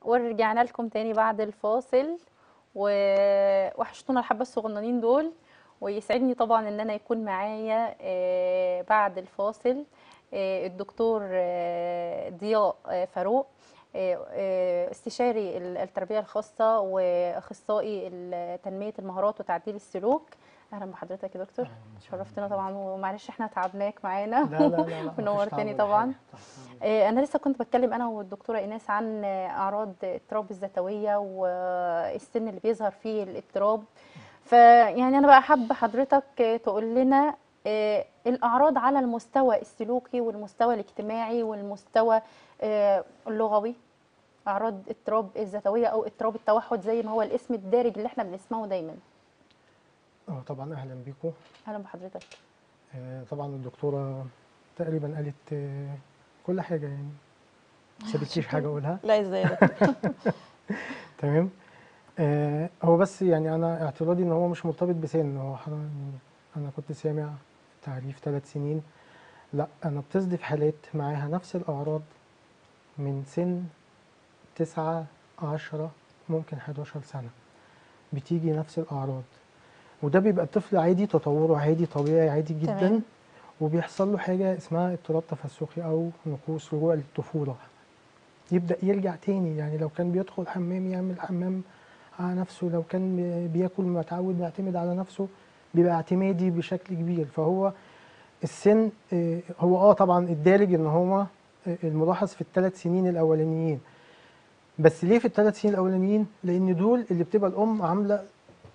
ورجعنا لكم تاني بعد الفاصل ووحشتونا الحبة الصغننين دول ويسعدني طبعا ان انا يكون معايا آه، بعد الفاصل آه، الدكتور آه، ضياء آه، فاروق آه، آه، استشاري ال- التربية الخاصة واخصائي ال- تنمية المهارات وتعديل السلوك اهلا بحضرتك يا دكتور أهلاً وسهلاً. شرفتنا طبعا ومعلش احنا تعبناك معانا لا لا لا لا مفيش ونورتني تعب ولا طبعا حاجة. تحت أمرك. آه، أنا لسه كنت بتكلم أنا والدكتورة إيناس عن آه، أعراض اضطراب الذاتوية والسن اللي بيظهر فيه الاضطراب فيعني أنا بقى حابة حضرتك آه، تقول لنا آه، الأعراض على المستوى السلوكي والمستوى الاجتماعي والمستوى آه، اللغوي أعراض اضطراب الذاتوية أو اضطراب التوحد زي ما هو الاسم الدارج اللي احنا بنسمعه دايما اه طبعا اهلا بيكم أهلا بحضرتك آه طبعا الدكتوره تقريبا قالت آه كل حاجه يعني ما سابتليش حاجه اقولها لا ازاي يا دكتور تمام آه هو بس يعني انا اعتراضي ان هو مش مرتبط بسن هو حرام يعني انا كنت سامع تعريف ثلاث سنين لا انا بتصدف حالات معاها نفس الاعراض من سن تسعة عشرة ممكن 11 سنة بتيجي نفس الأعراض وده بيبقى الطفل عادي تطوره عادي طبيعي عادي جدا تمام. وبيحصل له حاجة اسمها اضطراب تفسخي أو نقوص رجوع للطفولة يبدأ يرجع تاني يعني لو كان بيدخل حمام يعمل حمام على نفسه لو كان بي- بياكل متعود بيعتمد على نفسه بيبقى اعتمادي بشكل كبير فهو السن آه، هو اه طبعا الدارج ان هو آه، الملاحظ في الثلاث سنين الاولانيين بس ليه في الثلاث سنين الاولانيين لان دول اللي بتبقى الام عامله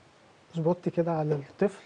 سبوت كده على الطفل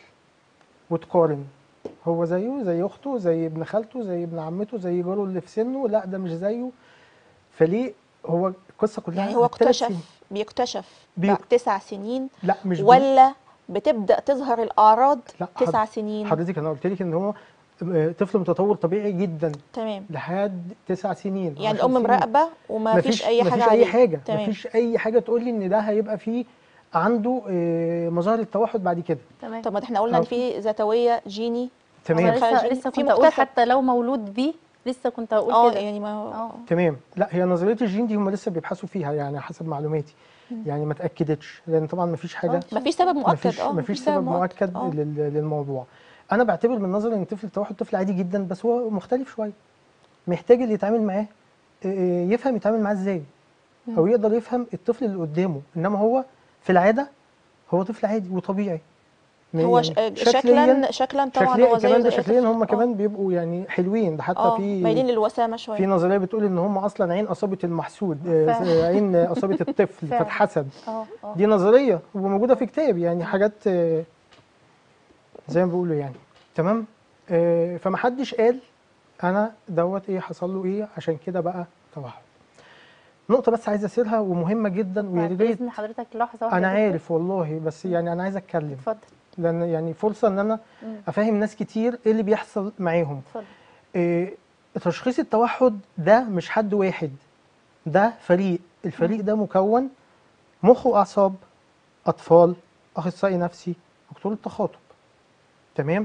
وتقارن هو زيه زي اخته زي ابن خالته زي ابن عمته زي جاره اللي في سنه لا ده مش زيه فليه هو القصه كلها يعني هو الثلاث سنين. اكتشف بيكتشف بي- بعد تسع سنين لا مش بي- ولا بتبدأ تظهر الأعراض لا تسع حض- سنين حضرتك انا قلت لك ان هو آه، طفل متطور طبيعي جدا تمام لحد تسع سنين يعني 10 الأم سنين. مراقبة وما فيش أي حاجة مفيش اي عليه حاجه تمام مفيش اي حاجه تقول لي ان ده هيبقى فيه عنده آه، مظاهر التوحد بعد كده تمام طب ما احنا قلنا آه. ان في ذاتوية جيني أنا تمام لسه خارجين لسه في كنت أقول مكتسب. حتى لو مولود بيه لسه كنت هقول اه كده يعني ما هو اه تمام لا هي نظريه الجين دي هم لسه بيبحثوا فيها يعني حسب معلوماتي يعني ما اتاكدتش لان طبعا ما فيش حاجه ما فيش سبب مؤكد مفيش اه مفيش سبب مؤكد آه. لل- للموضوع انا بعتبر من نظري ان طفل التوحد طفل عادي جدا بس هو مختلف شويه محتاج اللي يتعامل معاه آه، يفهم يتعامل معاه ازاي او يقدر يفهم الطفل اللي قدامه انما هو في العاده هو طفل عادي وطبيعي هو ش- يعني شكلا شكلا طبعا شكليا هو زي كمان ده زي أي شكليا طفل. هم آه. كمان بيبقوا يعني حلوين ده حتى اه في مايلين للوسامة في شوية نظريه بتقول ان هم اصلا عين اصابت المحسود آه، فعلا. عين اصابت الطفل فعلا. فاتحسد اه اه دي نظريه وموجوده في كتاب يعني حاجات آه، زي ما بيقولوا يعني تمام آه، فمحدش قال انا دوت ايه حصل له ايه عشان كده بقى توحد نقطه بس عايز اسيرها ومهمه جدا ويا بعد ريت اذن حضرتك لحظه واحده انا يا دكتور. عارف والله بس يعني انا عايز اتكلم اتفضل لان يعني فرصه ان انا مم. افهم ناس كتير ايه اللي بيحصل معاهم اتفضل إيه، تشخيص التوحد ده مش حد واحد ده فريق الفريق ده مكون مخ واعصاب اطفال اخصائي نفسي دكتور التخاطب تمام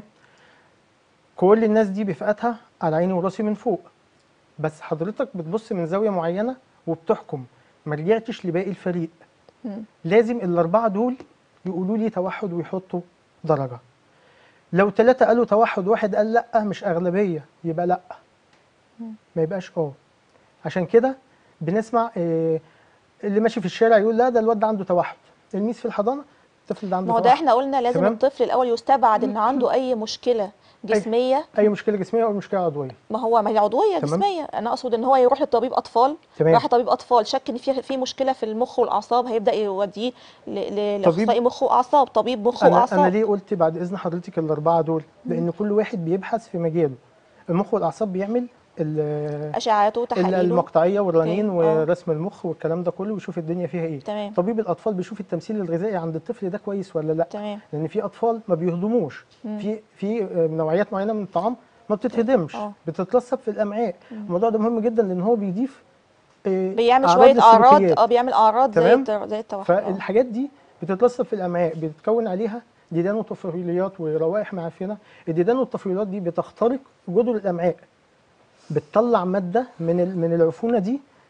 كل الناس دي بفئاتها على عيني وراسي من فوق بس حضرتك بتبص من زاويه معينه وبتحكم ما رجعتش لباقي الفريق مم. لازم الاربعه دول يقولوا لي توحد ويحطوا درجه لو ثلاثه قالوا توحد واحد قال لا مش اغلبيه يبقى لا ما يبقاش اه عشان كده بنسمع آه، اللي ماشي في الشارع يقول لا ده الواد ده عنده توحد الميس في الحضانه الطفل ده عنده ما هو ده توحد احنا قلنا لازم تمام. الطفل الأول يستبعد ان عنده أي مشكلة جسمية اي مشكله جسميه او مشكله عضويه ما هو ما هي عضويه تمام. جسميه انا اقصد ان هو يروح لطبيب اطفال تمام. راح طبيب اطفال شك ان في في مشكله في المخ والاعصاب هيبدا يوديه ل- ل- طبيب- لاخصائي مخ واعصاب طبيب مخ انا انا واعصاب ليه قلت بعد اذن حضرتك الاربعه دول لان كل واحد بيبحث في مجاله المخ والاعصاب بيعمل ال- اشعاعاته ال- وتحاليله المقطعيه والرنين أوكي. آه. ورسم المخ والكلام ده كله ويشوف الدنيا فيها ايه تمام طبيب الاطفال بيشوف التمثيل الغذائي عند الطفل ده كويس ولا لا تمام لان في اطفال ما بيهضموش مم. في في آه، نوعيات معينه من الطعام ما بتتهضمش آه. بتترسب في الامعاء الموضوع ده مهم جدا لان هو بيضيف آه، بيعمل أعراض شويه اعراض للسلوكيات. اه بيعمل اعراض زي تمام؟ الت- زي التوحد آه. فالحاجات دي بتترسب في الامعاء بتتكون عليها ديدان وطفيليات وروائح معفنه الديدان والطفيليات دي بتخترق جدر الامعاء بتطلع ماده من ال- من العفونه دي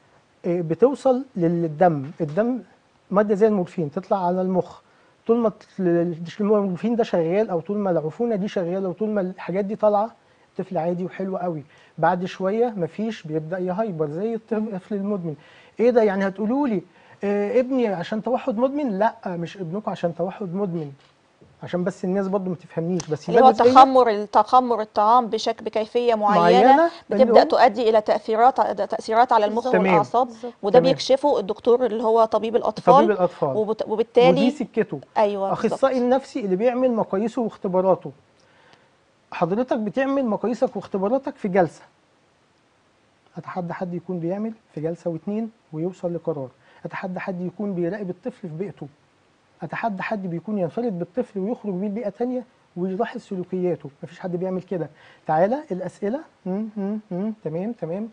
آه، بتوصل للدم الدم ماده زي المورفين تطلع على المخ طول ما ال- المورفين ده شغال او طول ما العفونه دي شغاله وطول ما الحاجات دي طالعه الطفل عادي وحلو قوي بعد شويه مفيش بيبدا يهايبر زي الطفل المدمن ايه ده يعني هتقولوا لي آه ابني عشان توحد مدمن لا مش ابنكم عشان توحد مدمن عشان بس الناس برضو ما تفهمنيش بس اللي هو ده جزئية تخمر تخمر الطعام بشكل بكيفيه معينه معينة، بتبدا اللي هو- تؤدي الى تاثيرات تاثيرات على المخ تمام. والاعصاب بالظبط. وده تمام. بيكشفه الدكتور اللي هو طبيب الاطفال طبيب الاطفال وبت- ودي وبالتالي سكته ايوه بالظبط. اخصائي النفسي اللي بيعمل مقاييسه واختباراته حضرتك بتعمل مقاييسك واختباراتك في جلسه اتحدى حد يكون بيعمل في جلسه واتنين ويوصل لقرار اتحدى حد يكون بيراقب الطفل في بيئته اتحدى حد بيكون ينفرد بالطفل ويخرج بيه لبيئه تانية ويلاحظ سلوكياته مفيش حد بيعمل كده تعالى الاسئله مم مم مم تمام تمام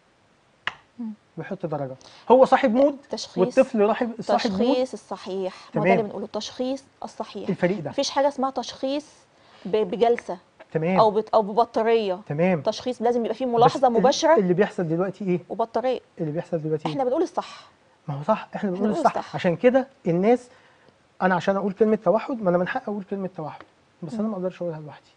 بيحط درجه هو صاحب مود تشخيص والطفل راحب صاحب مود التشخيص الصحيح ما ده تمام. اللي بنقوله التشخيص الصحيح الفريق ده مفيش حاجه اسمها تشخيص ب- بجلسه تمام او بت او ببطاريه تمام تشخيص لازم يبقى فيه بس ملاحظه ال- مباشره اللي بيحصل دلوقتي ايه وبطاريه اللي بيحصل دلوقتي احنا إيه؟ بنقول الصح ما هو صح احنا بنقول بنقول الصح الصح. عشان كده الناس انا عشان اقول كلمه توحد ما انا من حق اقول كلمه توحد بس انا ما اقدرش اقولها لوحدي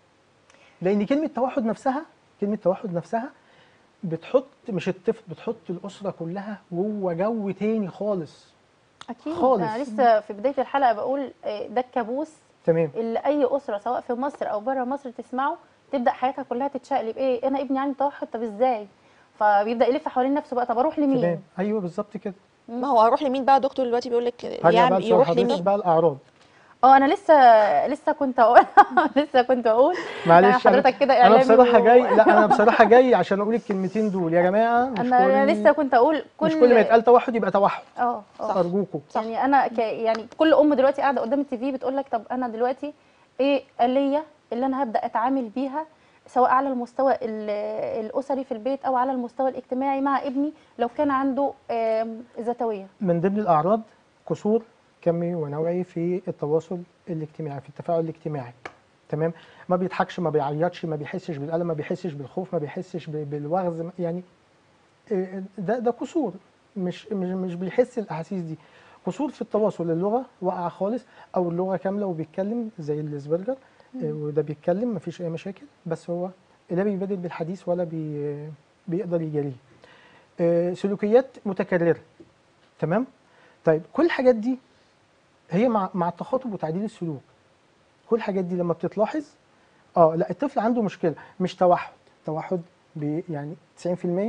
لان كلمه توحد نفسها كلمه توحد نفسها بتحط مش الطفل بتحط الاسره كلها جوه جو تاني خالص اكيد خالص. انا لسه في بدايه الحلقه بقول آه، ده الكابوس تمام اللي اي اسره سواء في مصر او بره مصر تسمعه تبدا حياتها كلها تتشقلب ايه انا ابني عنده توحد طب ازاي فبيبدا يلف حوالين نفسه بقى طب اروح لمين تمام ايوه بالظبط كده ما هو هروح لمين بقى دكتور دلوقتي بيقول لك هرجع بقى يعمل لسؤال يروح حضرتك لمين بقى الاعراض اه انا لسه لسه كنت اقول لسه كنت اقول معلش حضرتك كده انا اعلامي بصراحه و- جاي لا انا بصراحه جاي عشان اقول الكلمتين دول يا جماعه مش انا أنا كل لسه كنت اقول كل مش كل ما يتقال توحد يبقى توحد اه اه ارجوكم صح. يعني انا ك... يعني كل ام دلوقتي قاعده قدام التي في بتقول لك طب انا دلوقتي ايه آلية اللي انا هبدا اتعامل بيها سواء على المستوى ال- الاسري في البيت او على المستوى الاجتماعي مع ابني لو كان عنده آم، ذاتويه من ضمن الاعراض قصور كمي ونوعي في التواصل الاجتماعي في التفاعل الاجتماعي تمام ما بيضحكش ما بيعيطش ما بيحسش بالالم ما بيحسش بالخوف ما بيحسش ب- بالوغز يعني إيه، ده ده قصور مش مش مش بيحس الاحاسيس دي قصور في التواصل اللغه واقعه خالص او اللغه كامله وبيتكلم زي الاسبرجر إيه، وده بيتكلم مفيش اي مشاكل بس هو لا بيبادر بالحديث ولا بي بيقدر يجاريه آه، سلوكيات متكرره تمام طيب كل الحاجات دي هي مع مع التخاطب وتعديل السلوك كل الحاجات دي لما بتتلاحظ اه لا الطفل عنده مشكله مش توحد توحد ب- يعني 90%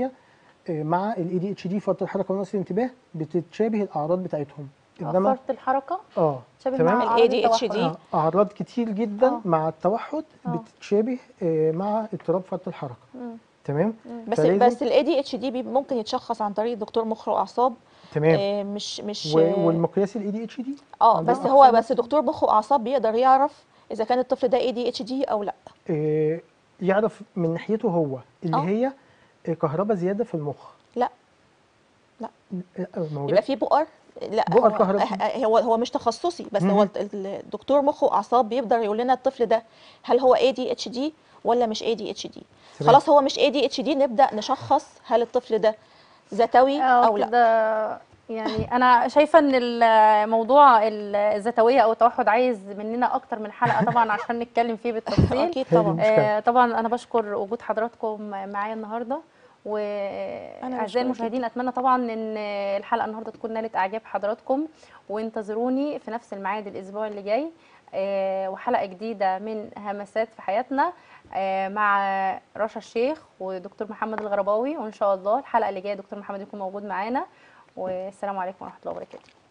آه، مع الاي دي اتش دي فرط الحركه ونقص الانتباه بتتشابه الاعراض بتاعتهم انما فرط الحركه اه شبه تمام مع ال أعراض ADHD التوحد. آه، اعراض كتير جدا آه. مع التوحد آه. بتتشابه آه، مع اضطراب فرط الحركه مم. تمام بس فلازم- بس الاي دي اتش دي ممكن يتشخص عن طريق دكتور مخ واعصاب تمام آه، مش مش و- والمقياس الاي دي اتش دي اه عندنا بس هو أقسام. بس دكتور مخ واعصاب بيقدر يعرف اذا كان الطفل ده اي دي اتش دي او لا آه، يعرف من ناحيته هو اللي آه. هي آه، كهرباء زياده في المخ لا لا. آه، موجات. يبقى في بؤر لا بؤر هو كهربائي. هو هو مش تخصصي بس هو مهم. الدكتور مخ واعصاب بيقدر يقول لنا الطفل ده هل هو اي دي اتش دي ولا مش اي دي اتش دي تمام. خلاص هو مش اي دي اتش دي نبدا نشخص هل الطفل ده ذاتوي اه او لا كده يعني انا شايفه ان الموضوع الذاتويه او التوحد عايز مننا اكتر من حلقه طبعا عشان نتكلم فيه بالتفصيل اكيد هي دي طبعا المشكلة. آه طبعا انا بشكر وجود حضراتكم معايا النهارده بشكرك واعزائي المشاهدين اتمنى طبعا ان الحلقه النهارده تكون نالت اعجاب حضراتكم وانتظروني في نفس الميعاد الاسبوع اللي جاي آه، وحلقه جديده من همسات في حياتنا آه، مع رشا الشيخ ودكتور محمد الغرباوي وان شاء الله الحلقه اللي جايه دكتور محمد يكون موجود معانا والسلام عليكم ورحمه الله وبركاته